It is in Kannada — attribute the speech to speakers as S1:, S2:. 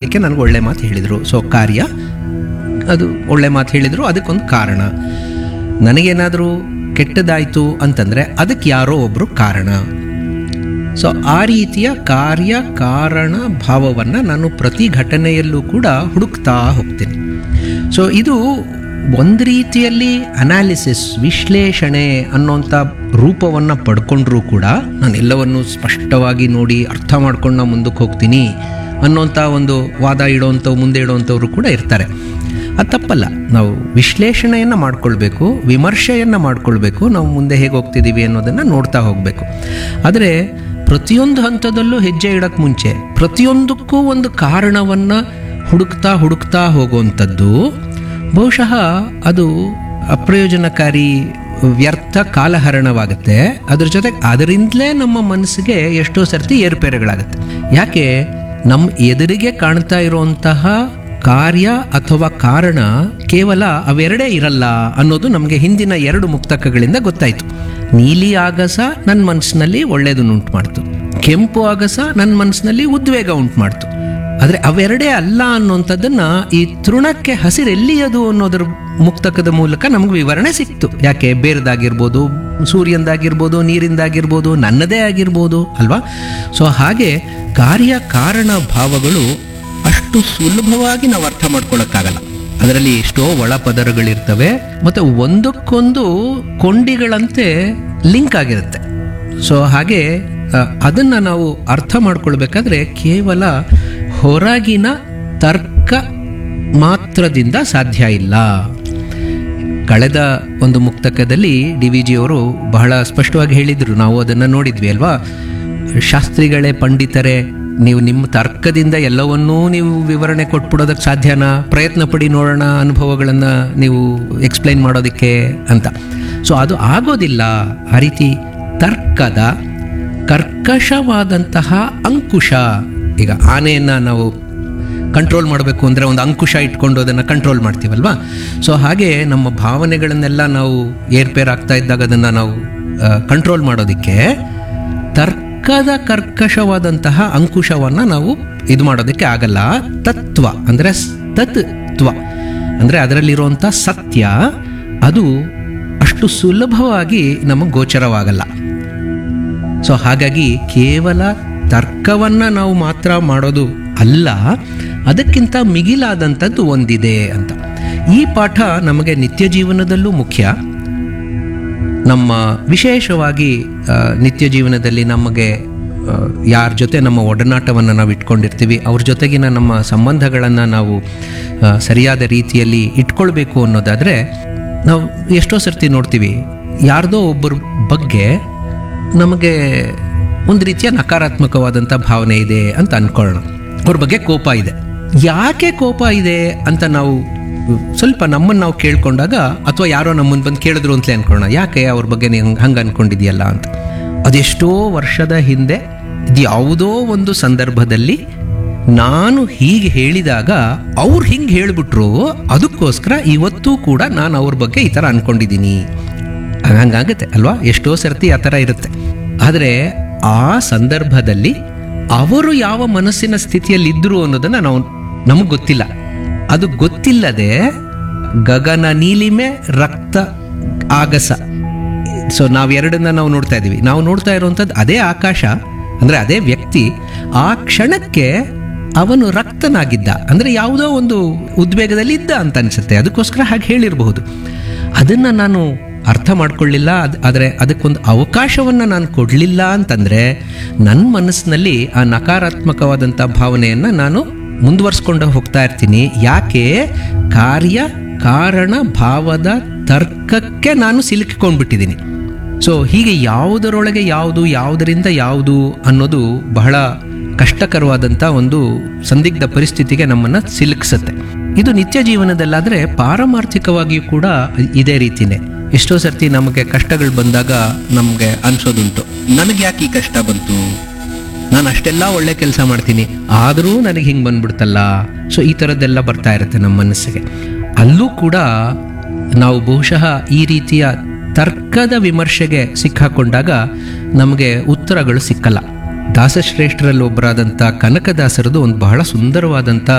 S1: ಮಾಡೋದಕ್ಕೆ ನನಗೆ ಒಳ್ಳೆ ಮಾತು ಹೇಳಿದರು ಸೊ ಕಾರ್ಯ ಅದು ಒಳ್ಳೆ ಮಾತು ಹೇಳಿದರು ಅದಕ್ಕೊಂದು ಕಾರಣ ನನಗೇನಾದರೂ ಕೆಟ್ಟದಾಯಿತು ಅಂತಂದರೆ ಅದಕ್ಕೆ ಯಾರೋ ಒಬ್ಬರು ಕಾರಣ ಸೊ ಆ ರೀತಿಯ ಕಾರ್ಯ ಕಾರಣ ಭಾವವನ್ನು ನಾನು ಪ್ರತಿ ಘಟನೆಯಲ್ಲೂ ಕೂಡ ಹುಡುಕ್ತಾ ಹೋಗ್ತೀನಿ ಸೊ ಇದು ಒಂದು ರೀತಿಯಲ್ಲಿ ಅನಾಲಿಸಿಸ್ ವಿಶ್ಲೇಷಣೆ ಅನ್ನೋಂಥ ರೂಪವನ್ನು ಪಡ್ಕೊಂಡ್ರೂ ಕೂಡ ನಾನು ಎಲ್ಲವನ್ನು ಸ್ಪಷ್ಟವಾಗಿ ನೋಡಿ ಅರ್ಥ ಮಾಡ್ಕೊಂಡು ನಾನು ಮುಂದಕ್ಕೆ ಹೋಗ್ತೀನಿ ಅನ್ನೋಂಥ ಒಂದು ವಾದ ಇಡೋವಂಥವು ಮುಂದೆ ಇಡೋವಂಥವ್ರು ಕೂಡ ಇರ್ತಾರೆ ಅದು ತಪ್ಪಲ್ಲ ನಾವು ವಿಶ್ಲೇಷಣೆಯನ್ನು ಮಾಡ್ಕೊಳ್ಬೇಕು ವಿಮರ್ಶೆಯನ್ನು ಮಾಡ್ಕೊಳ್ಬೇಕು ನಾವು ಮುಂದೆ ಹೇಗೆ ಹೋಗ್ತಿದ್ದೀವಿ ಅನ್ನೋದನ್ನು ನೋಡ್ತಾ ಹೋಗಬೇಕು ಆದರೆ ಪ್ರತಿಯೊಂದು ಹಂತದಲ್ಲೂ ಹೆಜ್ಜೆ ಇಡೋಕ್ಕೆ ಮುಂಚೆ ಪ್ರತಿಯೊಂದಕ್ಕೂ ಒಂದು ಕಾರಣವನ್ನು ಹುಡುಕ್ತಾ ಹುಡುಕ್ತಾ ಹೋಗುವಂಥದ್ದು ಬಹುಶಃ ಅದು ಅಪ್ರಯೋಜನಕಾರಿ ವ್ಯರ್ಥ ಕಾಲಹರಣವಾಗುತ್ತೆ ಅದ್ರ ಜೊತೆಗೆ ಅದರಿಂದಲೇ ನಮ್ಮ ಮನಸ್ಸಿಗೆ ಎಷ್ಟೋ ಸರ್ತಿ ಏರುಪೇರುಗಳಾಗುತ್ತೆ ಯಾಕೆ ನಮ್ಮ ಎದುರಿಗೆ ಕಾಣ್ತಾ ಇರುವಂತಹ ಕಾರ್ಯ ಅಥವಾ ಕಾರಣ ಕೇವಲ ಅವೆರಡೇ ಇರಲ್ಲ ಅನ್ನೋದು ನಮಗೆ ಹಿಂದಿನ ಎರಡು ಮುಕ್ತಕಗಳಿಂದ ಗೊತ್ತಾಯಿತು ನೀಲಿ ಆಗಸ ನನ್ನ ಮನಸ್ಸಿನಲ್ಲಿ ಒಳ್ಳೆಯದನ್ನುಂಟು ಮಾಡ್ತು ಕೆಂಪು ಆಗಸ ನನ್ನ ಮನಸ್ಸಿನಲ್ಲಿ ಉದ್ವೇಗ ಉಂಟು ಮಾಡ್ತು ಆದರೆ ಅವೆರಡೇ ಅಲ್ಲ ಅನ್ನೋಂಥದ್ದನ್ನು ಈ ತೃಣಕ್ಕೆ ಹಸಿರೆಲ್ಲಿಯದು ಅನ್ನೋದ್ರ ಮುಕ್ತಕದ ಮೂಲಕ ನಮಗೆ ವಿವರಣೆ ಸಿಕ್ತು ಯಾಕೆ ಬೇರೆದಾಗಿರ್ಬೋದು ಸೂರ್ಯಂದಾಗಿರ್ಬೋದು ನೀರಿಂದಾಗಿರ್ಬೋದು ನನ್ನದೇ ಆಗಿರ್ಬೋದು ಅಲ್ವಾ ಸೊ ಹಾಗೆ ಕಾರ್ಯ ಕಾರಣ ಭಾವಗಳು ಅಷ್ಟು ಸುಲಭವಾಗಿ ನಾವು ಅರ್ಥ ಮಾಡ್ಕೊಳ್ಳೋಕ್ಕಾಗಲ್ಲ ಅದರಲ್ಲಿ ಎಷ್ಟೋ ಒಳ ಪದರಗಳಿರ್ತವೆ ಮತ್ತು ಒಂದಕ್ಕೊಂದು ಕೊಂಡಿಗಳಂತೆ ಲಿಂಕ್ ಆಗಿರುತ್ತೆ ಸೊ ಹಾಗೆ ಅ, ಅದನ್ನ ನಾವು ಅರ್ಥ ಮಾಡ್ಕೊಳ್ಬೇಕಾದ್ರೆ ಕೇವಲ ಹೊರಗಿನ ತರ್ಕ ಮಾತ್ರದಿಂದ ಸಾಧ್ಯ ಇಲ್ಲ ಕಳೆದ ಒಂದು ಮುಕ್ತಕದಲ್ಲಿ ಡಿ ವಿ ಜಿಯವರು ಬಹಳ ಸ್ಪಷ್ಟವಾಗಿ ಹೇಳಿದರು ನಾವು ಅದನ್ನು ನೋಡಿದ್ವಿ ಅಲ್ವಾ ಶಾಸ್ತ್ರಿಗಳೇ ಪಂಡಿತರೇ ನೀವು ನಿಮ್ಮ ತರ್ಕದಿಂದ ಎಲ್ಲವನ್ನೂ ನೀವು ವಿವರಣೆ ಕೊಟ್ಬಿಡೋದಕ್ಕೆ ಸಾಧ್ಯನಾ ಪ್ರಯತ್ನ ಪಡಿ ನೋಡೋಣ ಅನುಭವಗಳನ್ನು ನೀವು ಎಕ್ಸ್ಪ್ಲೈನ್ ಮಾಡೋದಕ್ಕೆ ಅಂತ ಸೊ ಅದು ಆಗೋದಿಲ್ಲ ಆ ರೀತಿ ತರ್ಕದ ಕರ್ಕಶವಾದಂತಹ ಅಂಕುಶ ಈಗ ಆನೆಯನ್ನು ನಾವು ಕಂಟ್ರೋಲ್ ಮಾಡಬೇಕು ಅಂದರೆ ಒಂದು ಅಂಕುಶ ಇಟ್ಕೊಂಡು ಅದನ್ನು ಕಂಟ್ರೋಲ್ ಮಾಡ್ತೀವಲ್ವಾ ಸೊ ಹಾಗೆ ನಮ್ಮ ಭಾವನೆಗಳನ್ನೆಲ್ಲ ನಾವು ಏರ್ಪೇರಾಗ್ತಾ ಇದ್ದಾಗ ಅದನ್ನು ನಾವು ಕಂಟ್ರೋಲ್ ಮಾಡೋದಕ್ಕೆ ತರ್ಕದ ಕರ್ಕಶವಾದಂತಹ ಅಂಕುಶವನ್ನು ನಾವು ಇದು ಮಾಡೋದಕ್ಕೆ ಆಗಲ್ಲ ತತ್ವ ಅಂದರೆ ತತ್ವ ಅಂದರೆ ಅದರಲ್ಲಿರುವಂಥ ಸತ್ಯ ಅದು ಅಷ್ಟು ಸುಲಭವಾಗಿ ನಮಗೆ ಗೋಚರವಾಗಲ್ಲ ಸೊ ಹಾಗಾಗಿ ಕೇವಲ ತರ್ಕವನ್ನು ನಾವು ಮಾತ್ರ ಮಾಡೋದು ಅಲ್ಲ ಅದಕ್ಕಿಂತ ಮಿಗಿಲಾದಂಥದ್ದು ಒಂದಿದೆ ಅಂತ ಈ ಪಾಠ ನಮಗೆ ನಿತ್ಯ ಜೀವನದಲ್ಲೂ ಮುಖ್ಯ ನಮ್ಮ ವಿಶೇಷವಾಗಿ ಆ, ನಿತ್ಯ ಜೀವನದಲ್ಲಿ ನಮಗೆ ಯಾರ ಜೊತೆ ನಮ್ಮ ಒಡನಾಟವನ್ನು ನಾವು ಇಟ್ಕೊಂಡಿರ್ತೀವಿ ಅವ್ರ ಜೊತೆಗಿನ ನಮ್ಮ ಸಂಬಂಧಗಳನ್ನು ನಾವು ಆ, ಸರಿಯಾದ ರೀತಿಯಲ್ಲಿ ಇಟ್ಕೊಳ್ಬೇಕು ಅನ್ನೋದಾದರೆ ನಾವು ಎಷ್ಟೋ ಸರ್ತಿ ನೋಡ್ತೀವಿ ಯಾರ್ದೋ ಒಬ್ಬರ ಬಗ್ಗೆ ನಮಗೆ ಒಂದು ರೀತಿಯ ನಕಾರಾತ್ಮಕವಾದಂಥ ಭಾವನೆ ಇದೆ ಅಂತ ಅನ್ಕೊಳ್ಳೋಣ ಅವ್ರ ಬಗ್ಗೆ ಕೋಪ ಇದೆ ಯಾಕೆ ಕೋಪ ಇದೆ ಅಂತ ನಾವು ಸ್ವಲ್ಪ ನಮ್ಮನ್ನು ನಾವು ಕೇಳ್ಕೊಂಡಾಗ ಅಥವಾ ಯಾರೋ ನಮ್ಮನ್ನು ಬಂದು ಕೇಳಿದ್ರು ಅಂತಲೇ ಅನ್ಕೊಳ್ಳೋಣ ಯಾಕೆ ಅವ್ರ ಬಗ್ಗೆ ನೀವು ಹಂಗೆ ಅನ್ಕೊಂಡಿದ್ಯಲ್ಲ ಅಂತ ಅದೆಷ್ಟೋ ವರ್ಷದ ಹಿಂದೆ ಇದು ಯಾವುದೋ ಒಂದು ಸಂದರ್ಭದಲ್ಲಿ ನಾನು ಹೀಗೆ ಹೇಳಿದಾಗ ಅವ್ರು ಹಿಂಗೆ ಹೇಳಿಬಿಟ್ರು ಅದಕ್ಕೋಸ್ಕರ ಇವತ್ತೂ ಕೂಡ ನಾನು ಅವ್ರ ಬಗ್ಗೆ ಈ ಥರ ಅನ್ಕೊಂಡಿದ್ದೀನಿ ಹಂಗಾಗುತ್ತೆ ಅಲ್ವಾ ಎಷ್ಟೋ ಸರ್ತಿ ಆ ಥರ ಇರುತ್ತೆ ಆದರೆ ಆ ಸಂದರ್ಭದಲ್ಲಿ ಅವರು ಯಾವ ಮನಸ್ಸಿನ ಸ್ಥಿತಿಯಲ್ಲಿ ಇದ್ರು ಅನ್ನೋದನ್ನ ನಾವು ನಮಗೆ ಗೊತ್ತಿಲ್ಲ ಅದು ಗೊತ್ತಿಲ್ಲದೆ ಗಗನ ನೀಲಿಮೆ ರಕ್ತ ಆಗಸ ಸೊ ನಾವೆರಡನ್ನ ನಾವು ನೋಡ್ತಾ ಇದ್ದೀವಿ ನಾವು ನೋಡ್ತಾ ಇರುವಂಥದ್ದು ಅದೇ ಆಕಾಶ ಅಂದರೆ ಅದೇ ವ್ಯಕ್ತಿ ಆ ಕ್ಷಣಕ್ಕೆ ಅವನು ರಕ್ತನಾಗಿದ್ದ ಅಂದರೆ ಯಾವುದೋ ಒಂದು ಉದ್ವೇಗದಲ್ಲಿ ಇದ್ದ ಅಂತ ಅನಿಸುತ್ತೆ ಅದಕ್ಕೋಸ್ಕರ ಹಾಗೆ ಹೇಳಿರಬಹುದು ಅದನ್ನು ನಾನು ಅರ್ಥ ಮಾಡ್ಕೊಳ್ಳಿಲ್ಲ ಅದು ಆದರೆ ಅದಕ್ಕೊಂದು ಅವಕಾಶವನ್ನು ನಾನು ಕೊಡಲಿಲ್ಲ ಅಂತಂದರೆ ನನ್ನ ಮನಸ್ಸಿನಲ್ಲಿ ಆ ನಕಾರಾತ್ಮಕವಾದಂಥ ಭಾವನೆಯನ್ನು ನಾನು ಮುಂದುವರ್ಸ್ಕೊಂಡು ಹೋಗ್ತಾ ಇರ್ತೀನಿ ಯಾಕೆ ಕಾರ್ಯ ಕಾರಣ ಭಾವದ ತರ್ಕಕ್ಕೆ ನಾನು ಸಿಲುಕಿಕೊಂಡ್ಬಿಟ್ಟಿದ್ದೀನಿ ಸೊ ಹೀಗೆ ಯಾವುದರೊಳಗೆ ಯಾವುದು ಯಾವುದರಿಂದ ಯಾವುದು ಅನ್ನೋದು ಬಹಳ ಕಷ್ಟಕರವಾದಂಥ ಒಂದು ಸಂದಿಗ್ಧ ಪರಿಸ್ಥಿತಿಗೆ ನಮ್ಮನ್ನು ಸಿಲುಕಿಸುತ್ತೆ ಇದು ನಿತ್ಯ ಜೀವನದಲ್ಲಾದರೆ ಪಾರಮಾರ್ಥಿಕವಾಗಿಯೂ ಕೂಡ ಇದೇ ರೀತಿನೇ ಎಷ್ಟೋ ಸರ್ತಿ ನಮಗೆ ಕಷ್ಟಗಳು ಬಂದಾಗ ನಮಗೆ ಅನ್ಸೋದುಂಟು ನನಗೆ ಯಾಕೆ ಈ ಕಷ್ಟ ಬಂತು ನಾನು ಅಷ್ಟೆಲ್ಲ ಒಳ್ಳೆ ಕೆಲಸ ಮಾಡ್ತೀನಿ ಆದರೂ ನನಗೆ ಹಿಂಗೆ ಬಂದ್ಬಿಡ್ತಲ್ಲ ಸೊ ಈ ಥರದ್ದೆಲ್ಲ ಬರ್ತಾ ಇರುತ್ತೆ ನಮ್ಮ ಮನಸ್ಸಿಗೆ ಅಲ್ಲೂ ಕೂಡ ನಾವು ಬಹುಶಃ ಈ ರೀತಿಯ ತರ್ಕದ ವಿಮರ್ಶೆಗೆ ಸಿಕ್ಕಾಕೊಂಡಾಗ ನಮಗೆ ಉತ್ತರಗಳು ಸಿಕ್ಕಲ್ಲ ದಾಸಶ್ರೇಷ್ಠರಲ್ಲಿ ಒಬ್ಬರಾದಂಥ ಕನಕದಾಸರದು ಒಂದು ಬಹಳ ಸುಂದರವಾದಂಥ